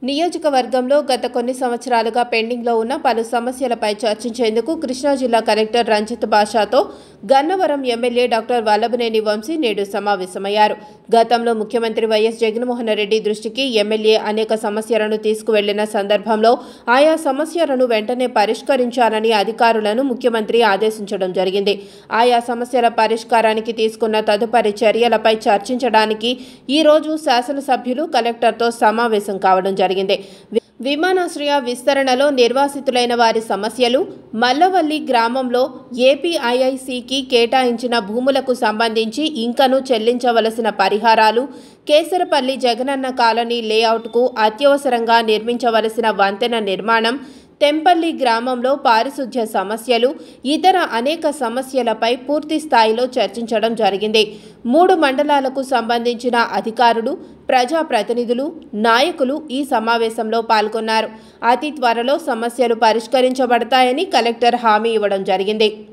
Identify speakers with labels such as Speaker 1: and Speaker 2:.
Speaker 1: నియోజకవర్గంలో గత కొన్ని సంవత్సరాలుగా పెండింగ్లో ఉన్న పలు సమస్యలపై చర్చించేందుకు కృష్ణా జిల్లా కలెక్టర్ రంజిత్ బాషాతో గన్నవరం ఎమ్మెల్యే డాక్టర్ వల్లభనేని వంశీ నేడు సమావేశమయ్యారు గతంలో ముఖ్యమంత్రి వైఎస్ జగన్మోహన్ రెడ్డి దృష్టికి ఎమ్మెల్యే అనేక సమస్యలను తీసుకువెళ్లిన సందర్భంలో ఆయా సమస్యలను వెంటనే పరిష్కరించాలని అధికారులను ముఖ్యమంత్రి ఆదేశించడం జరిగింది ఆయా సమస్యల పరిష్కారానికి తీసుకున్న తదుపరి చర్యలపై చర్చించడానికి ఈ రోజు శాసనసభ్యులు కలెక్టర్తో సమావేశం కావడం జరిగింది వి- విమానాశ్రయ విస్తరణలో నిర్వాసితులైన వారి సమస్యలు మల్లవల్లి గ్రామంలో ఏపీఐఐసికి కేటాయించిన భూములకు సంబంధించి ఇంకను చెల్లించవలసిన పరిహారాలు కేసరపల్లి జగనన్న కాలనీ లేఅవుట్కు అత్యవసరంగా నిర్మించవలసిన వంతెన నిర్మాణం తెంపల్లి గ్రామంలో పారిశుధ్య సమస్యలు ఇతర అనేక సమస్యలపై పూర్తి స్థాయిలో చర్చించడం జరిగింది మూడు మండలాలకు సంబంధించిన అధికారులు ప్రజాప్రతినిధులు నాయకులు ఈ సమావేశంలో పాల్గొన్నారు అతి త్వరలో సమస్యలు పరిష్కరించబడతాయని కలెక్టర్ హామీ ఇవ్వడం జరిగింది